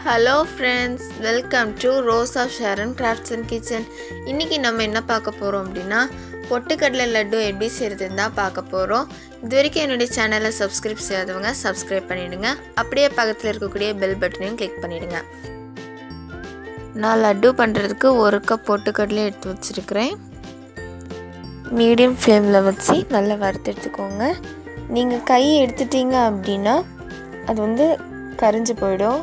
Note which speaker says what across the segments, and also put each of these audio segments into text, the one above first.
Speaker 1: hello friends welcome to rose of Sharon crafts and kitchen இன்றைக்கி நம்ம என்ன பார்க்க போகிறோம் அப்படின்னா பொட்டுக்கடலை லட்டு எப்படி செய்கிறதுன்னு தான் பார்க்க போகிறோம் இது வரைக்கும் என்னுடைய சேனலை சப்ஸ்கிரைப் செய்யாதவங்க சப்ஸ்கிரைப் பண்ணிவிடுங்க அப்படியே பக்கத்தில் இருக்கக்கூடிய பெல் பட்டனையும் கிளிக் பண்ணிவிடுங்க நான் லட்டு பண்ணுறதுக்கு ஒரு கப் பொட்டுக்கடலை எடுத்து வச்சுருக்கிறேன் மீடியம் ஃப்ளேமில் வச்சு நல்லா வறுத்து எடுத்துக்கோங்க நீங்கள் கை எடுத்துட்டீங்க அப்படின்னா அது வந்து கரிஞ்சு போயிடும்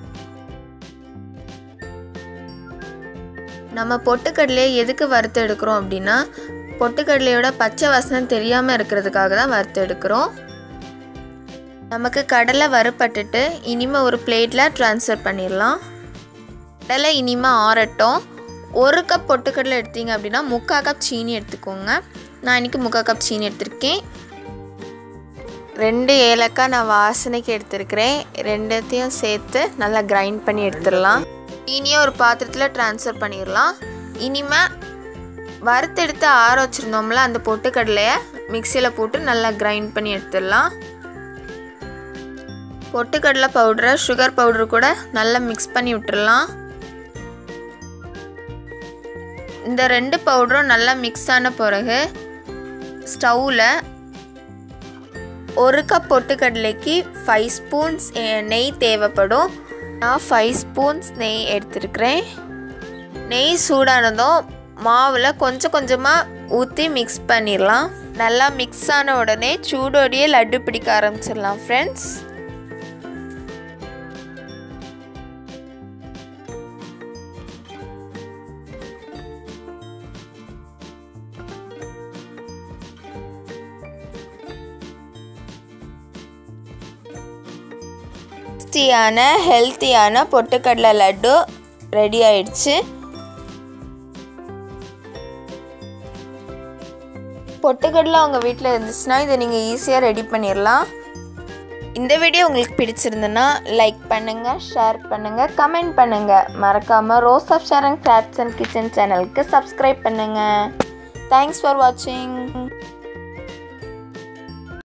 Speaker 1: நம்ம பொட்டுக்கடலையை எதுக்கு வறுத்து எடுக்கிறோம் அப்படின்னா பொட்டுக்கடலையோட பச்சை வாசனை தெரியாமல் இருக்கிறதுக்காக தான் வறுத்து எடுக்கிறோம் நமக்கு கடலை வறுப்பட்டுட்டு இனிமேல் ஒரு பிளேட்டில் ட்ரான்ஸ்ஃபர் பண்ணிடலாம் கடலை இனிமேல் ஆறட்டும் ஒரு கப் பொட்டுக்கடலை எடுத்தீங்க அப்படின்னா முக்கால் கப் சீனி எடுத்துக்கோங்க நான் இன்றைக்கி முக்கால் கப் சீனி எடுத்திருக்கேன் ரெண்டு ஏலக்காய் நான் வாசனைக்கு எடுத்துருக்கிறேன் ரெண்டுத்தையும் சேர்த்து நல்லா கிரைண்ட் பண்ணி எடுத்துடலாம் இனியும் ஒரு பாத்திரத்தில் ட்ரான்ஸ்ஃபர் பண்ணிடலாம் இனிமேல் வறுத்தெடுத்து ஆற வச்சுருந்தோம்ல அந்த பொட்டுக்கடலையை மிக்சியில் போட்டு நல்லா கிரைண்ட் பண்ணி எடுத்துடலாம் பொட்டுக்கடலை பவுடரை சுகர் பவுடர் கூட நல்லா மிக்ஸ் பண்ணி விட்டுடலாம் இந்த ரெண்டு பவுடரும் நல்லா மிக்ஸ் ஆன பிறகு ஸ்டவ்வில் ஒரு கப் பொட்டுக்கடலைக்கு ஃபைவ் ஸ்பூன்ஸ் நெய் தேவைப்படும் நான் ஃபைவ் ஸ்பூன்ஸ் நெய் எடுத்துருக்கிறேன் நெய் சூடானதும் மாவில் கொஞ்சம் கொஞ்சமாக ஊற்றி மிக்ஸ் பண்ணிடலாம் நல்லா மிக்ஸ் ஆன உடனே சூடோடையே லட்டு பிடிக்க ஆரம்பிச்சிடலாம் ஃப்ரெண்ட்ஸ் டேஸ்டியான ஹெல்த்தியான பொட்டுக்கடலை லட்டு ரெடி ஆயிடுச்சு பொட்டுக்கடலை உங்கள் வீட்டில் இருந்துச்சுன்னா இதை நீங்கள் ஈஸியாக ரெடி பண்ணிடலாம் இந்த வீடியோ உங்களுக்கு பிடிச்சிருந்துன்னா லைக் பண்ணுங்கள் ஷேர் பண்ணுங்கள் கமெண்ட் பண்ணுங்கள் மறக்காமல் rose of Sharon crafts and kitchen சேனலுக்கு சப்ஸ்கிரைப் பண்ணுங்கள் தேங்க்ஸ் ஃபார் வாட்சிங்